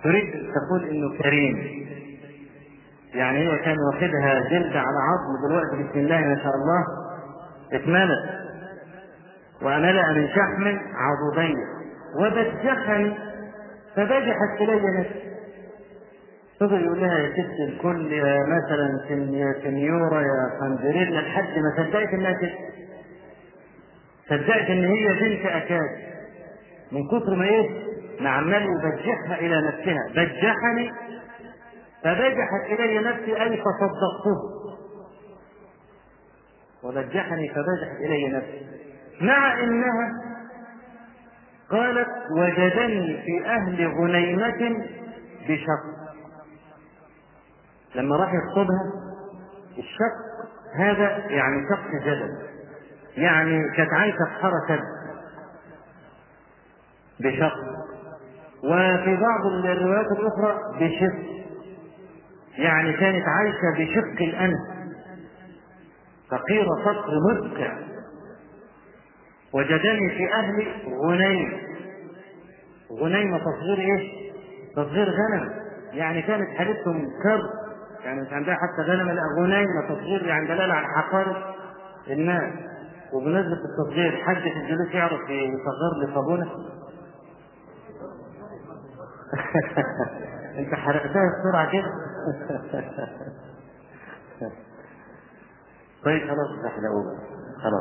تريد تقول انه كريم يعني هو كان واخدها جلد على عظم دلوقتي بسم الله ما شاء الله اتملت وملأ من شحم عضدين وبجحني فبجحت الي نفسي فضل يقول لها يا ست الكل يا مثلا يا سنيورة يا خنزريلا لحد ما صدقت انها ست صدقت ان هي بنت اكاد من كثر ما ايه ما عمال يبجحها الى نفسها بجحني فبجحت الي نفسي اي فصدقته وبجحني فبجحت الي نفسي مع انها قالت وجدني في اهل غنيمة بشق لما راح يخطبها الشق هذا يعني شق جبل يعني كانت عايشه في حركه بشق وفي بعض الروايات الاخرى بشق يعني كانت عايشه بشق الانف فقير فقر مدقع وجدني في اهل غنيم غنيمه تصغير ايه؟ تصغير غنم يعني كانت حالتهم كرب يعني مش عندها حتى غنم لا غنيمه تصغير يعني دلاله على حقاره الناس وبمناسبه التصغير حد في الجلوس يعرف يصغر لي صابونه انت حرقتها بسرعه كده طيب خلاص احلقوا خلاص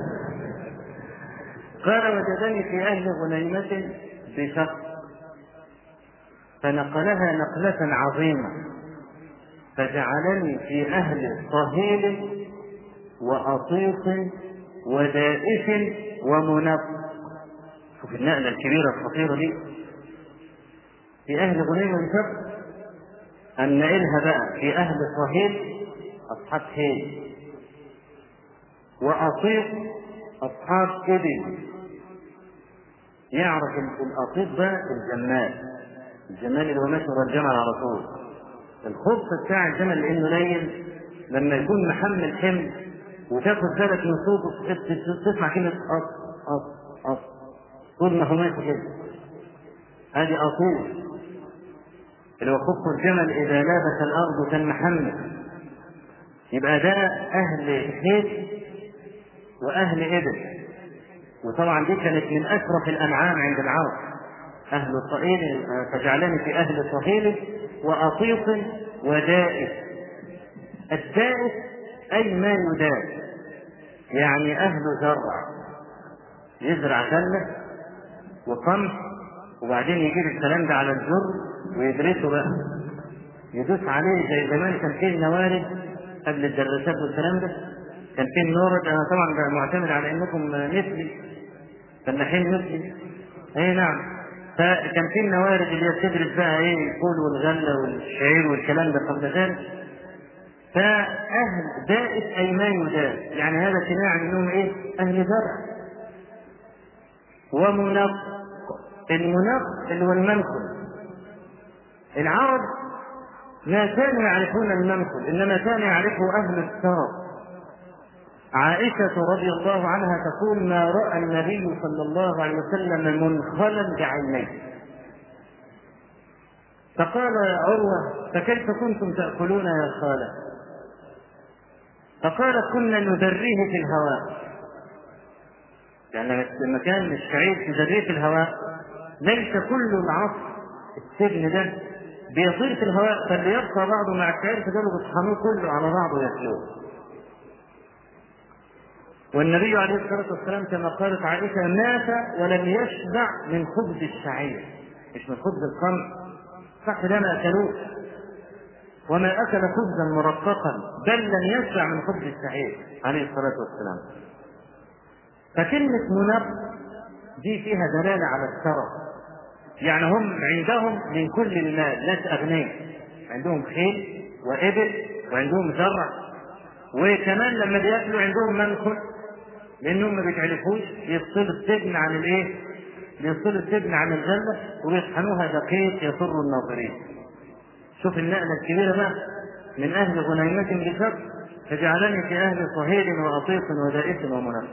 قال وجدني في اهل غنيمه بشخص فنقلها نقله عظيمه فجعلني في أهل صهيل وأطيق ودائف ومنق شوف النقلة الكبيرة الخطيرة دي في أهل غنيمة بشر أن نقلها بقى في أهل صهيل أصحاب هيل وأطيق أصحاب إبل يعرف الأطيق ده الجمال الجمال اللي هو ماشي الجمل على طول الخبز بتاع الجمل لانه نايم لما يكون محمل حمل وتاخد بالك من صوته تسمع كلمه أص أص أص طول ما هو ماشي كده هذه أصول اللي هو خبز الجمل إذا لابس الأرض كالمحمل يبقى ده أهل حيث وأهل إبل وطبعا دي كانت من أشرف الأنعام عند العرب أهل الصهيل فجعلني في أهل الصهيل وأطيق ودائس الدائس أي ما يداس يعني أهل زرع يزرع غلة وقمح وبعدين يجيب الكلام ده على الجر ويدرسه بقى يدوس عليه زي زمان كان فيه النوارد قبل الدراسات والكلام ده كان فيه النورد انا طبعا معتمد على انكم مثلي فلاحين مثلي اي نعم فكان في النوارد اللي هي بتدرس بقى ايه الفول والغله والشعير والكلام ده قبل ذلك فأهل دائس أي ما يداس يعني هذا كناية انهم ايه؟ أهل زرع ومنق المنق اللي هو المنخل العرب ما كانوا يعرفون المنخل إنما كان يعرفه أهل الثرى عائشة رضي الله عنها تقول ما رأى النبي صلى الله عليه وسلم منخلا بعينيه فقال عروة فكيف كنتم تأكلون يا خالة فقالت كنا ندريه في الهواء يعني لما كان الشعير تدريه في الهواء ليس كل العصر السجن ده بيطير في الهواء فاللي يبقى بعضه مع الشعير فدول بيطحنوه كله على بعضه ياكلوه والنبي عليه الصلاة والسلام كما قالت عائشة مات ولم يشبع من خبز الشعير مش من خبز القمح صح ده ما أكلوه وما أكل خبزا مرققا بل لم يشبع من خبز الشعير عليه الصلاة والسلام فكلمة منب دي فيها دلالة على الثرى يعني هم عندهم من كل المال ناس أغنياء عندهم خيل وإبل وعندهم زرع وكمان لما بياكلوا عندهم منخل لانهم ما بيتعرفوش بيفصلوا السجن عن الايه؟ بيفصلوا السجن عن الغله وبيطحنوها دقيق يسر الناظرين. شوف النقله الكبيره بقى من اهل غنيمه بشر فجعلني في اهل صهيل واطيق ودائس ومنف.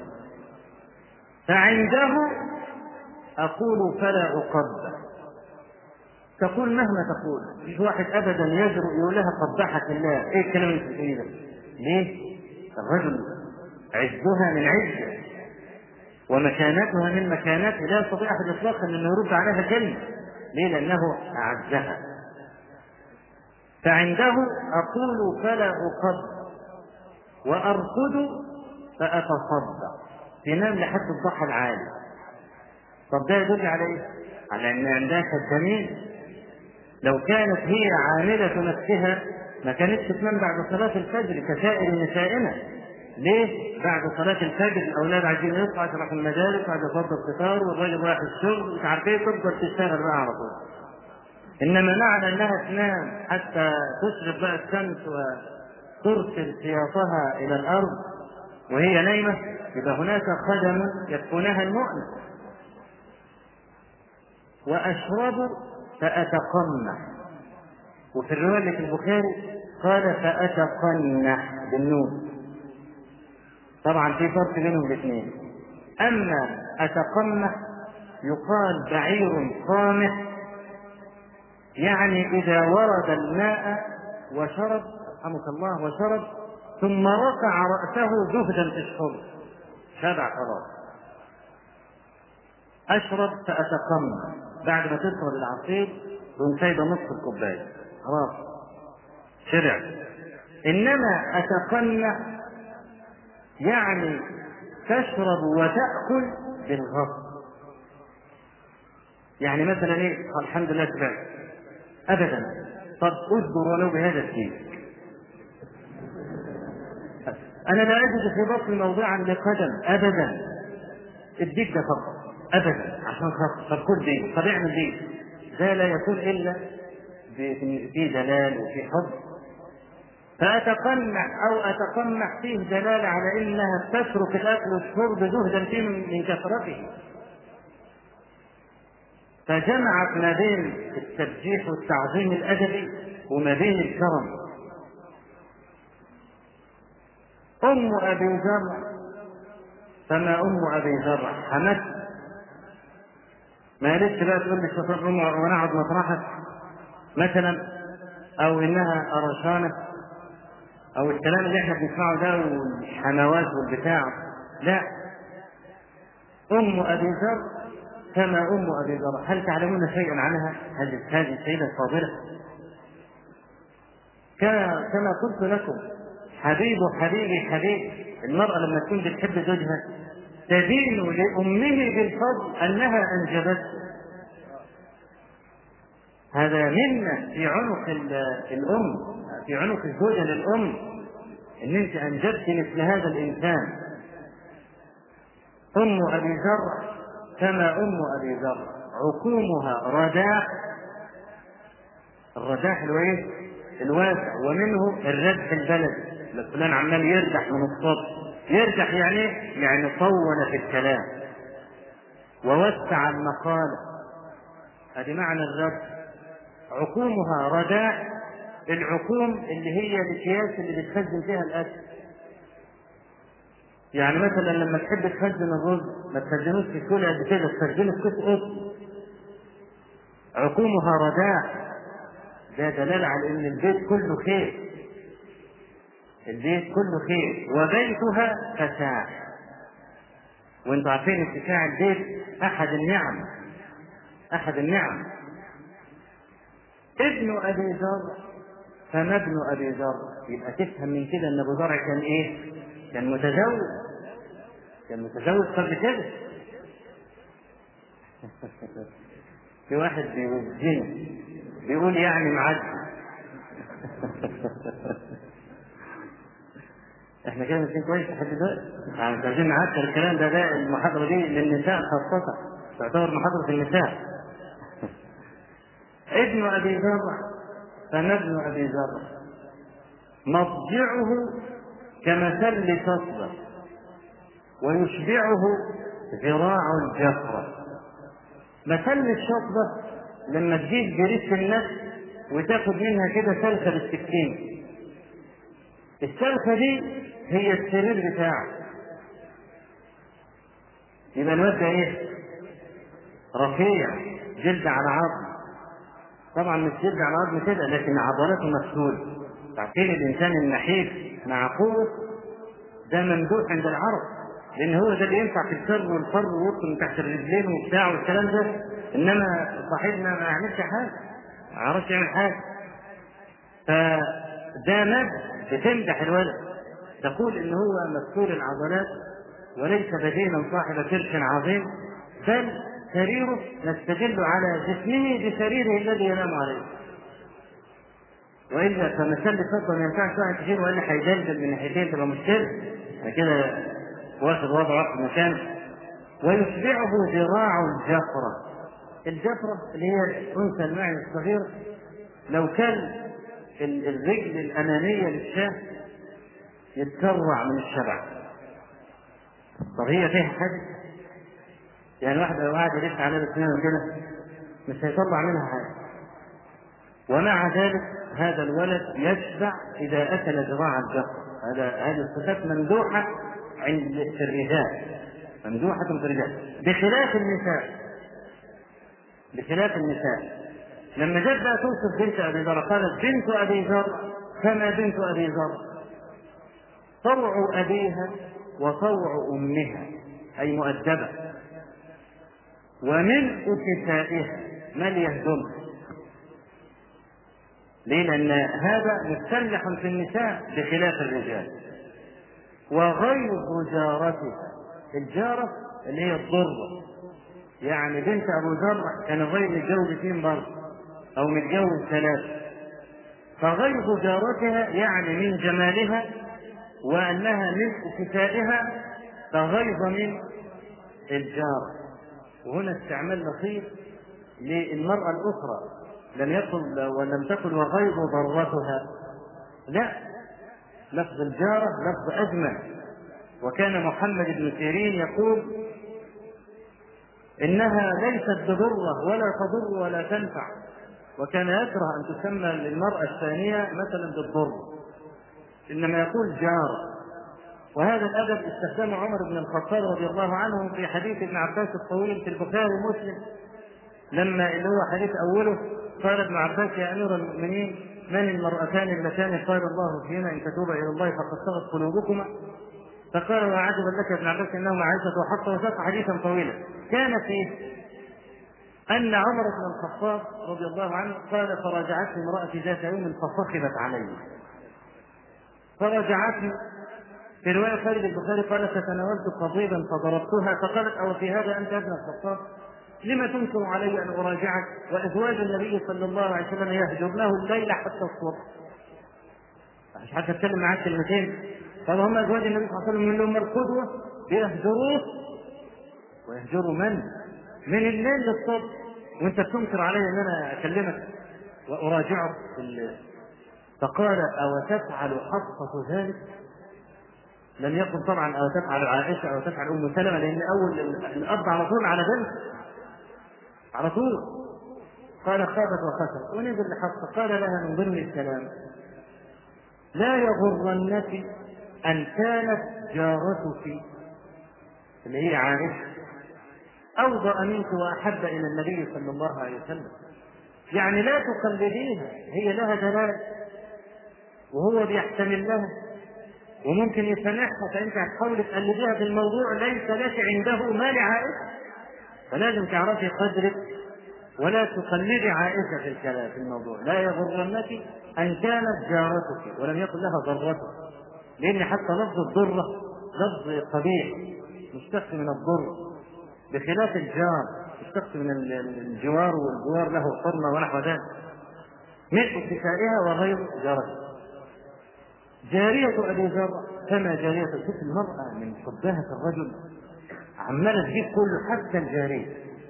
فعنده اقول فلا اقبل تقول مهما تقول مش واحد ابدا يجرؤ يقول لها قبحك الله ايه الكلام اللي بتقوليه ده ليه الرجل عزها من عزه ومكانتها من مكانته لا يستطيع احد اطلاقا انه يرد عليها كلمه ليه لانه اعزها فعنده اقول فلا اقبل وارقد فاتصدق تنام لحد الضحى العالي طب ده يدل على ايه؟ على ان عندها خدامين لو كانت هي عاملة نفسها ما كانتش تنام بعد صلاة الفجر كسائر نسائنا ليه؟ بعد صلاة الفجر الأولاد عايزين يصحوا عشان يروحوا المدارس وعايز يفضل الفطار والراجل رايح الشغل مش عارف ايه تفضل تشتغل بقى على طول. إنما معنى إنها تنام حتى تشرق بقى الشمس وترسل سياطها إلى الأرض وهي نايمة يبقى هناك خدم يكفونها المؤمن. وأشرب فأتقنع وفي الرواية اللي في البخاري قال فأتقنع بالنون طبعا في فرق بينهم الاثنين أما أتقنع يقال بعير قامح يعني إذا ورد الماء وشرب رحمك الله وشرب ثم رفع رأسه زهدا في الشرب شبع خلاص أشرب فأتقنع بعد ما تشرب العصير تقوم سايبه نص الكوبايه خلاص شرع انما اتقنع يعني تشرب وتاكل بالغصب يعني مثلا ايه الحمد لله شبعت ابدا طب اصبر ولو بهذا الشيء انا لا اجد في بطني موضعا لقدم ابدا اديك ده فقط ابدا عشان خاطر طب كل دي طب اعمل دي ده لا يكون الا في دلال وفي حب فأتقنع أو أتقنع فيه دلالة على إنها تترك الأكل والشرب زهدا فيه من كثرته فجمعت ما بين التبجيح والتعظيم الأدبي وما بين الكرم أم أبي ذر فما أم أبي ذر حمت ما قالتش بقى تقول لي شطر عمر وانا اقعد مطرحك مثلا او انها قرشانه او الكلام اللي احنا بنسمعه ده والحموات والبتاع لا ام ابي ذر كما ام ابي ذر هل تعلمون شيئا عنها هذه هذه السيده الفاضله كما قلت لكم حبيب حبيبي حبيب المرأة لما تكون بتحب زوجها تدين لأمه بالفضل أنها أنجبته هذا منا في عنق الأم في عنق الزوجة للأم إن أنت أنجبت مثل هذا الإنسان أم أبي ذر كما أم أبي ذر عقومها رداح الرداح الويه الواسع ومنه الردح البلدي فلان عمال يردح من الصبح يرجح يعني يعني طول في الكلام ووسع المقالة هذه معنى الرد عقومها رداء العقوم اللي هي الاكياس اللي بتخزن فيها الاكل يعني مثلا لما تحب تخزن الرز ما تخزنوش في كل قد كده تخزنه في كيس قط عقومها رداء ده دلالة على ان البيت كله خير البيت كله خير وبيتها فساح وانتم عارفين اتساع البيت احد النعم احد النعم ابن ابي ذر فما ابن ابي ذر يبقى تفهم من كده ان ابو ذر كان ايه؟ كان متزوج كان متزوج قبل كده في واحد بيوجهنا بيقول يعني معدي احنا كده ماشيين كويس لحد دلوقتي يعني عايزين نعكر الكلام ده ده المحاضره دي للنساء خاصه تعتبر محاضره النساء ابن ابي ذر فما ابن ابي ذر مضجعه كمثل تصبر ويشبعه ذراع الجفرة مثل الشطبة لما تجيب جريس النفس وتاخد منها كده سلخة بالسكين السلخة دي هي السرير بتاعك يبقى الواد ده ايه؟ رفيع جلد على عظم طبعا مش جلد على عظم كده لكن عضلاته مفتولة تعرفين الإنسان النحيف مع قوة ده ممدوح عند العرب لأن هو ده اللي ينفع في الكر والفر ويدخل من تحت الرجلين وبتاع والكلام ده إنما صاحبنا ما يعملش حاجة ما يعرفش يعمل حاجة فده مد بتمدح الولد تقول إن هو مفتول العضلات وليس بدينا صاحب كرش عظيم بل سريره نستدل على جسمه بسريره الذي ينام عليه والا فمثل الفتوى ما ينفعش واحد كثير والا هيدلدل من ناحيتين تبقى مشكله كده واخد وضعه في مكان ويتبعه ذراع الجفرة الجفرة اللي هي الأنثى المعي الصغير لو كان الرجل الأمامية للشاة يتسرع من الشبع طب هي فيها حاجة؟ يعني واحد لو قاعد يلف على الاسنان كده مش هيطلع منها حاجة ومع ذلك هذا الولد يشبع إذا أكل ذراع الجفر هذا هذه الصفات ممدوحة عند في الرجال ممدوحة في الرجال بخلاف النساء بخلاف النساء لما جت بقى توصف بنت ابي ذر قالت بنت ابي ذر كما بنت ابي ذر طوع ابيها وطوع امها اي مؤدبه وملء كسائها مليه دم ليه؟ لأن هذا مستلح في النساء بخلاف الرجال وغيظ جارتها الجارة اللي هي الضرة يعني بنت أبو ذر كان الغير متجوز اثنين برضه أو متجوز ثلاثة فغيظ جارتها يعني من جمالها وأنها من كسائها فغيظ من الجارة وهنا استعمال لطيف للمرأة الأخرى لم يقل ولم تقل وغيظ ضرتها لا لفظ الجارة لفظ أجمل وكان محمد بن سيرين يقول إنها ليست بضرة ولا تضر ولا تنفع وكان يكره أن تسمى للمرأة الثانية مثلا بالضر إنما يقول جارة وهذا الأدب استخدمه عمر بن الخطاب رضي الله عنه في حديث ابن عباس الطويل في البخاري ومسلم لما اللي هو حديث أوله قال ابن عباس يا أمير المؤمنين من المرأتان اللتان قال الله فيهما إن تتوبا إلى الله فقد صغت قلوبكما فقال وعجبا لك يا ابن عباس انهما عائشه وحفصه وساق حديثا طويلا كان فيه ان عمر بن الخطاب رضي الله عنه قال فراجعتني امراتي ذات يوم فصخبت علي فرجعتني في رواية خالد البخاري قال فتناولت قضيبا فضربتها فقالت أو في هذا أنت ابن الخطاب لما تنكر علي أن أراجعك وأزواج النبي صلى الله عليه وسلم يهجرنه الليل حتى الصبح مش حتى أتكلم معاك كلمتين طب هم ازواج النبي صلى الله عليه وسلم من هم القدوه بيهجروه ويهجروا من؟ من الليل للصبح وانت بتنكر علي ان انا اكلمك واراجعك في فقال او تفعل حفصه ذلك؟ لم يقل طبعا او تفعل عائشه او تفعل ام سلمه لان اول الاب على طول على بنت على طول قال خابت وخسرت ونزل لحفصه قال لها من ضمن الكلام لا يغرنك أن كانت جارتك اللي هي عائشة أوضأ منك وأحب إلى النبي صلى الله عليه وسلم يعني لا تقلديها هي لها دلال وهو بيحتمل لها وممكن يسامحها فأنت هتحاولي تقلديها في الموضوع ليس لك عنده ما لعائشة فلازم تعرفي قدرك ولا تقلدي عائشة في الكلام في الموضوع لا يغرنك أن كانت جارتك ولم يقل لها ضرتك لأن حتى لفظ الضرة لفظ قبيح مشتق من الضر بخلاف الجار مشتق من الجوار والجوار له حرمة ونحو ذلك ملء كسائها وغير جارتها جارية أبي ذر كما جارية شوف المرأة من حبها في الرجل عمالة تجيب كله حتى الجارية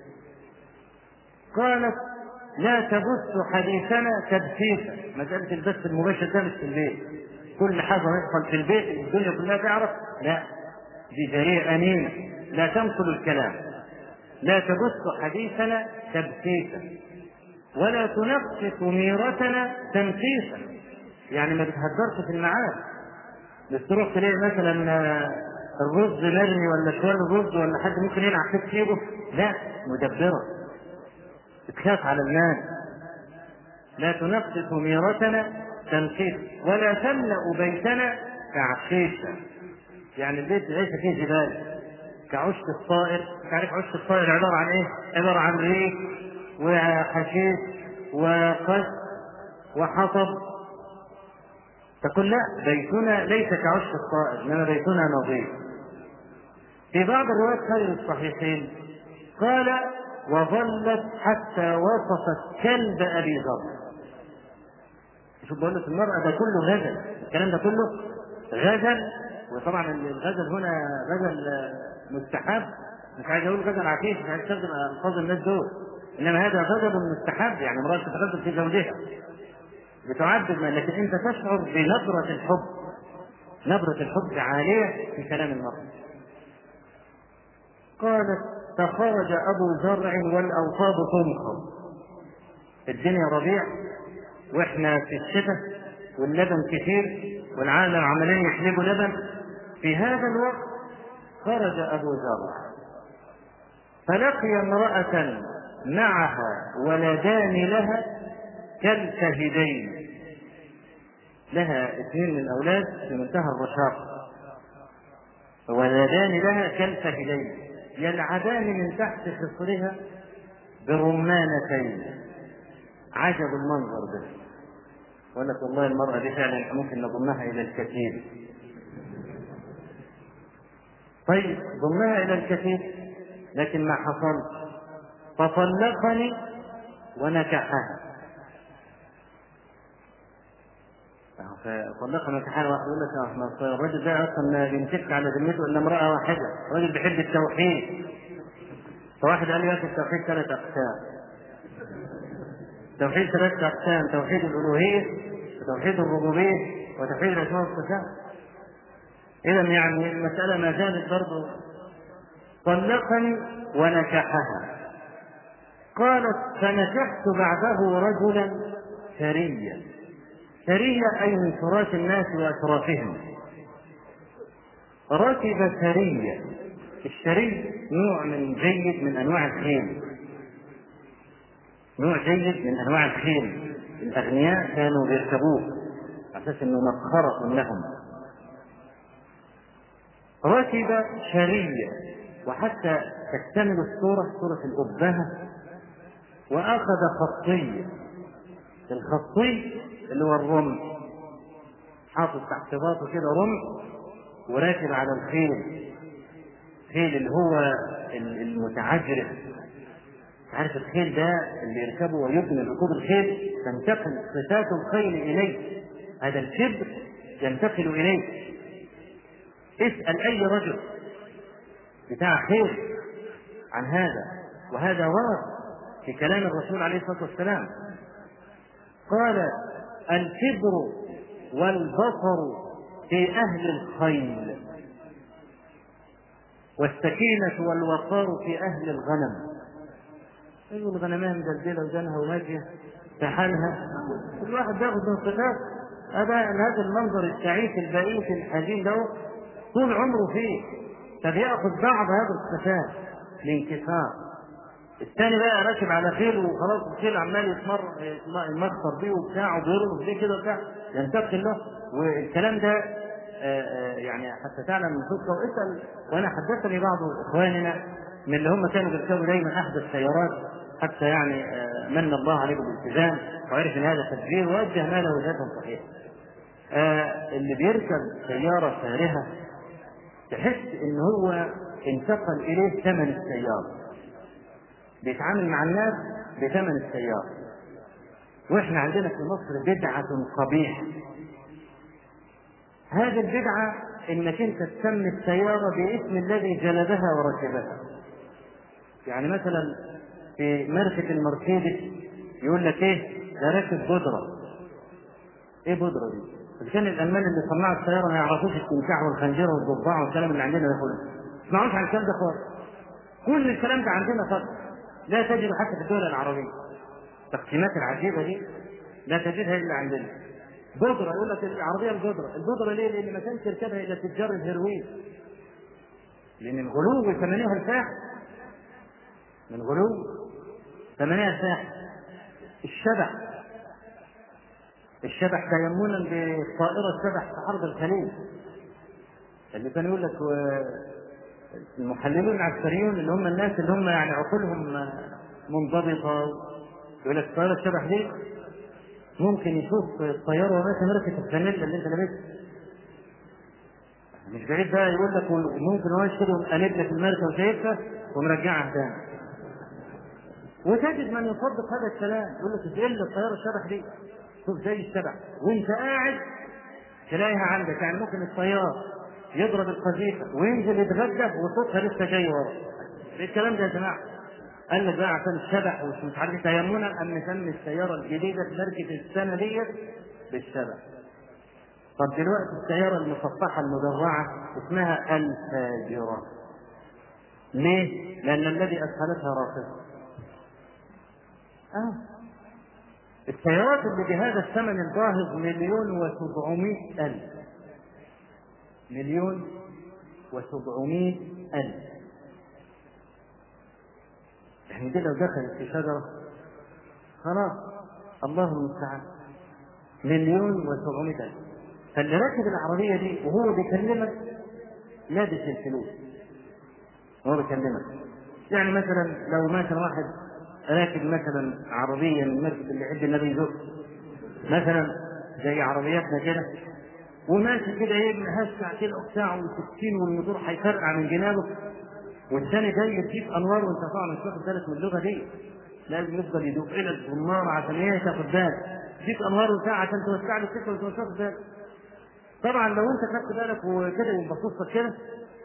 قالت لا تبث حديثنا تبثيثا مسألة البث المباشر ده مش في البيت كل حاجة يدخل في البيت الدنيا كلها تعرف لا دي جريئة أمينة لا تنقل الكلام لا تبث حديثنا تبثيثا ولا تنقص ميرتنا تنقيصا يعني ما بتهدرش في المعاد بس تروح تلاقي مثلا الرز مرمي ولا شوال الرز ولا حد ممكن يلعب في جيبه لا مدبرة بتخاف على الناس لا تنقص ميرتنا تنقيص ولا تملا بيتنا تعشيشا يعني البيت ليس فيه جبال كعش الطائر تعرف عش الطائر عباره عن ايه؟ عباره عن ريق وحشيش وقش وحطب تقول لا بيتنا ليس كعش الطائر انما بيتنا نظيف في بعض الروايات خير الصحيحين قال وظلت حتى وصفت كلب ابي ذر شوف بقول لك المرأة ده كله غزل الكلام ده كله غزل وطبعا الغزل هنا غزل مستحب مش عايز اقول غزل عفيف مش عايز استخدم الفاظ الناس دول انما هذا غزل مستحب يعني امرأة تتغزل في زوجها بتعبد ما لكن انت تشعر بنبرة الحب نبرة الحب عالية في كلام المرأة قالت فخرج ابو زرع والاوصاب تنخر الدنيا ربيع واحنا في الشتاء واللبن كثير والعالم عمالين يحلبوا لبن في هذا الوقت خرج ابو ذر فلقي امرأة معها ولدان لها كالشهدين لها اثنين من الاولاد في منتهى الرشاقه ولدان لها كالشهدين يلعبان من تحت خصرها برمانتين عجب المنظر ده يقول لك والله المرأة دي فعلا ممكن نضمها إلى الكثير طيب ضمها إلى الكثير لكن ما حصل فطلقني ونكحها فطلقها ونكحها واحد يقول لك احنا الراجل ده اصلا ما بيمسكش على ذمته الا امراه واحده، الراجل بيحب التوحيد. فواحد قال لي يا اخي التوحيد ثلاث اقسام. توحيد ثلاثة أقسام توحيد الألوهية وتوحيد الربوبية وتوحيد الأسماء والصفات إذا يعني المسألة ما زالت برضه طلقني ونكحها قالت فنكحت بعده رجلا ثريا ثريا أي من تراث الناس وأشرافهم ركب ثريا الشري نوع من جيد من أنواع الخيل نوع جيد من انواع الخيل الاغنياء كانوا بيركبوه على اساس انه مسخره لهم ركب شرية وحتى تكتمل الصورة صورة الأبهة وأخذ خطية الخطي اللي هو الرمح حاطط تحت باطه كده رمح وراكب على الخيل الخيل اللي هو المتعجرف عارف الخيل ده اللي يركبه ويبني ركوب الخيل تنتقل صفات الخيل اليه هذا الكبر ينتقل اليه اسال اي رجل بتاع خير عن هذا وهذا ورد في كلام الرسول عليه الصلاه والسلام قال الكبر والبصر في اهل الخيل والسكينه والوقار في اهل الغنم ايوه الغنميه مدلدله ودانها وماشيه في حالها كل واحد بياخد من صفات هذا هذا المنظر السعيد البئيس الحزين ده طول عمره فيه فبياخذ بعض هذه الصفات لانكسار الثاني بقى راكب على خيل وخلاص الخيل عمال يتمر يمخر بيه وبتاع وبيرقص بيه كده وبتاع ينتقل له والكلام ده يعني حتى تعلم من صدقه واسال وانا حدثني بعض اخواننا من اللي هم كانوا بيركبوا دايما احدث السيارات حتى يعني من الله عليه بالالتزام وعرف ان هذا تدبير ووجه ماله وجهه صحيح. آه اللي بيركب سيارة فارهة تحس ان هو انتقل اليه ثمن السيارة. بيتعامل مع الناس بثمن السيارة. واحنا عندنا في مصر بدعة قبيحة. هذه البدعة انك انت تسمي السيارة باسم الذي جلبها وركبها. يعني مثلا في ماركة المرسيدس يقول لك ايه ده راكب بودرة ايه بودرة دي؟ إذا كان الألمان اللي صنعوا السيارة ما يعرفوش التمساح والخنجرة والضفدع والكلام اللي عندنا ده كله. ما تسمعوش عن الكلام ده خالص. كل الكلام ده عندنا فقط. لا تجد حتى في الدول العربية. التقسيمات العجيبة دي لا تجدها إلا عندنا. بودرة يقول لك العربية البودرة، البودرة ليه؟ لأن ما كانش يركبها إلا تجار الهيروين. لأن الغلو ثمنها الفاحش. من غلو ثمنها الفاحش. الشبع الشبح تيمنا بطائرة شبح في حرب الخليج اللي كان يقول لك المحللون العسكريون اللي هم الناس اللي هم يعني عقولهم منضبطة يقول لك طائرة الشبح دي ممكن يشوف الطيارة وهي ماشية مركز الفانيلا اللي انت لابسها مش بعيد بقى يقول لك ممكن هو يشتري قلب لك المركب وشايفها ومرجعها تاني وتجد من يصدق هذا الكلام يقول لك ايه اللي الطياره الشبح دي شوف زي الشبح وانت قاعد تلاقيها عندك يعني ممكن الطيار يضرب القذيفه وينزل يتغدى وصوتها لسه جاي ورا ايه الكلام ده يا جماعه قال لك بقى عشان الشبح ومش عارف تيمنا ام نسمي السياره الجديده مركز السنه ديت بالشبح طب دلوقتي السيارة المصفحة المدرعة اسمها الفاجرة. ليه؟ لأن الذي أدخلتها راقصة. آه. السيارات اللي بهذا الثمن الباهظ مليون وسبعمائة ألف. مليون وسبعمائة ألف. يعني دي لو دخلت في شجرة خلاص الله المستعان. مليون وسبعمائة ألف. فاللي راكب العربيه دي وهو بيكلمك لابس الفلوس وهو بيكلمك يعني مثلا لو مثلا واحد راكب مثلا عربيه من المسجد اللي عند النبي زهر مثلا زي عربياتنا كده وماشي كده ايه مهسع كده وبتاع وستين والموتور هيفرقع من جنابه والثاني جاي يجيب انوار وانت طبعا مش واخد بالك من اللغه دي لازم يفضل يدوق لك بالنار عشان ايه تاخد بالك يجيب انوار وبتاع عشان توسع له السكه وانت مش واخد بالك طبعا لو انت خدت بالك وكده وبصص لك كده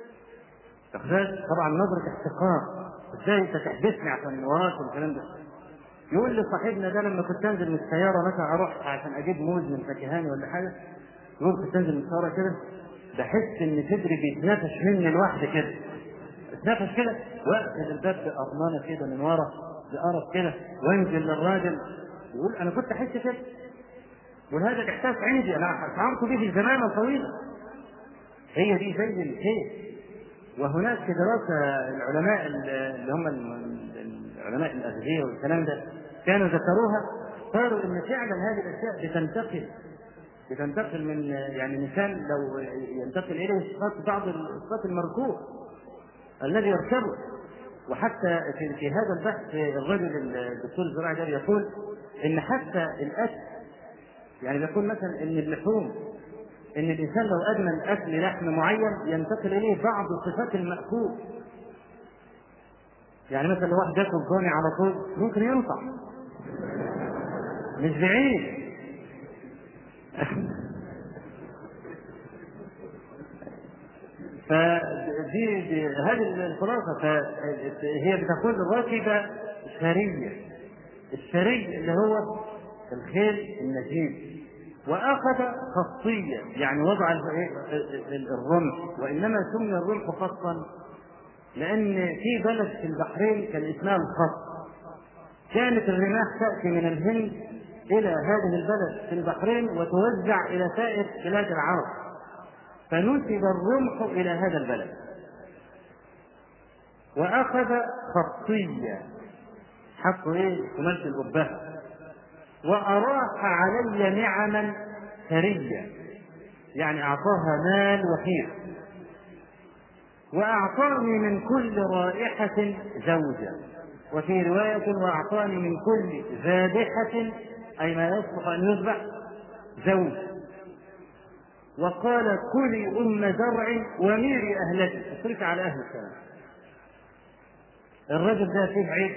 طبعا نظرة احتقار ازاي انت تحبسني عشان وراك والكلام ده يقول لي صاحبنا ده لما كنت انزل من السياره مثلا اروح عشان اجيب موز من فكهاني ولا حاجه يقول كنت انزل من السياره كده بحس ان صدري بيتنفش مني لوحدي كده اتنفش كده واقفل الباب بأضمانة كده من ورا بقرف كده وانزل للراجل يقول انا كنت احس كده وهذا الاحساس عندي انا شعرت به زمانا طويلا هي دي زي الكيف وهناك في دراسة العلماء اللي هم العلماء الأغذية والكلام ده كانوا ذكروها قالوا إن فعلا هذه الأشياء بتنتقل بتنتقل من يعني مثال لو ينتقل إليه صفات بعض صفات المركوب الذي يركبه وحتى في, في هذا البحث الرجل الدكتور الزراعي ده يقول ان حتى الاكل يعني بيقول مثلا ان اللحوم ان الانسان لو ادمن اكل لحم معين ينتقل اليه بعض صفات الماكول يعني مثلا لو واحد ياكل ضاني على طول ممكن ينطع مش بعيد فدي دي هذه الخلاصه فهي بتقول الراكبه سريه السري اللي هو الخيل النجيب واخذ خصيه يعني وضع الرمح وانما سمي الرمح خصا لان في بلد في البحرين كان اسمها الخص كانت الرماح تاتي من الهند الى هذه البلد في البحرين وتوزع الى سائر بلاد العرب فنسب الرمح الى هذا البلد واخذ خصيه حطوا ايه قماش الابهه واراح علي نعما ثريه يعني اعطاها مال وخير واعطاني من كل رائحه زوجا وفي روايه واعطاني من كل ذابحه اي ما يصلح ان يذبح زوج وقال كلي ام زرع وميري اهلك اصرفي على اهل السلام الرجل ده فيه عيب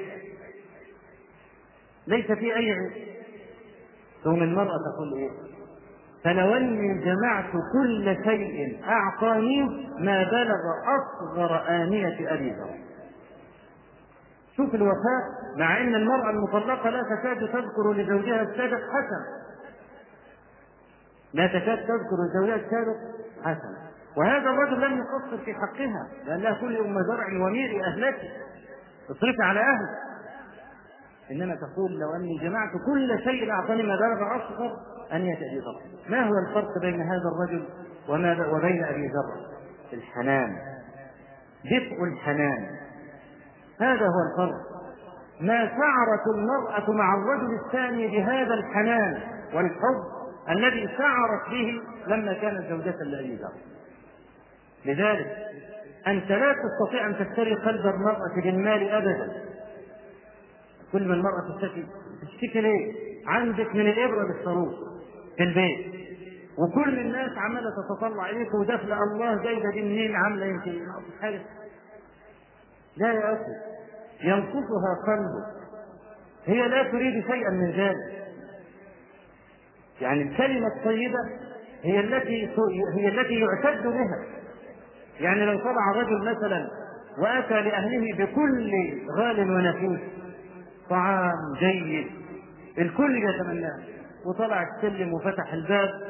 ليس فيه اي عيب ثم المرأة تقول ايه فلو اني جمعت كل شيء اعطانيه ما بلغ اصغر آنية ابي ذر شوف الوفاء مع ان المرأة المطلقة لا تكاد تذكر لزوجها السابق حسن لا تكاد تذكر لزوجها السابق حسن وهذا الرجل لم يقصر في حقها لأن لها كل أم زرع وميري أهلك اصرفي على أهلك إنما تقول لو أني جمعت كل شيء أعطاني ما بلغ أصغر أن يأتي ذر ما هو الفرق بين هذا الرجل وما وبين أبي ذر الحنان دفء الحنان هذا هو الفرق ما شعرت المرأة مع الرجل الثاني بهذا الحنان والحب الذي شعرت به لما كانت زوجة لأبي ذر لذلك أنت لا تستطيع أن تشتري قلب المرأة بالمال أبدا كل ما المرأة تشتكي تشتكي ليه؟ عندك من الإبرة بالصاروخ في البيت وكل الناس عمالة تتطلع إليك وداخلة الله جايبة دي منين عاملة يمكن حاجة لا يا أخي ينقصها قلبك هي لا تريد شيئا من ذلك يعني الكلمة الطيبة هي التي هي التي يعتد بها يعني لو طلع رجل مثلا واتى لاهله بكل غال ونفيس طعام جيد الكل يتمناه وطلع السلم وفتح الباب